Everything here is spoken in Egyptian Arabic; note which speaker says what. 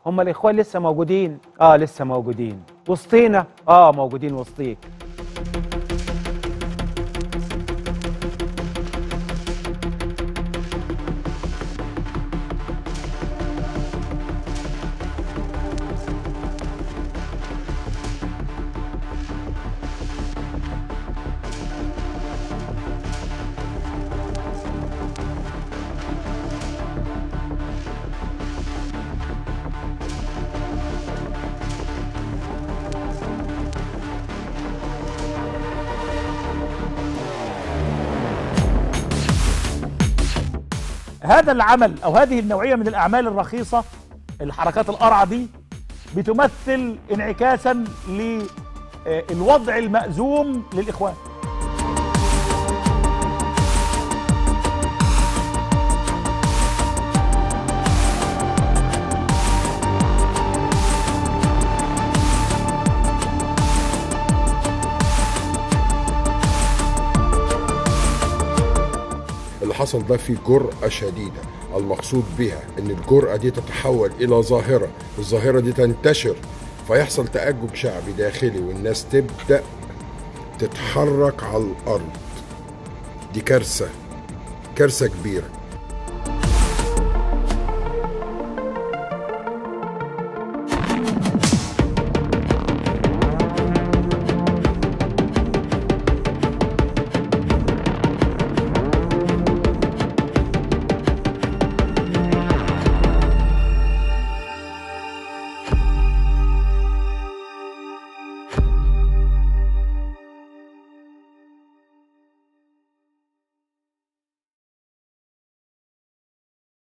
Speaker 1: هم الاخوان لسه موجودين اه لسه موجودين وسطينا اه موجودين وسطيك
Speaker 2: هذا العمل او هذه النوعيه من الاعمال الرخيصه الحركات القرعه دي بتمثل انعكاسا للوضع المأزوم للاخوان
Speaker 3: اللي حصل ده فيه جرأة شديدة المقصود بها ان الجرأة دي تتحول الى ظاهرة الظاهرة دي تنتشر فيحصل تأجج شعبي داخلي والناس تبدأ تتحرك على الأرض دي كارثة كارثة كبيرة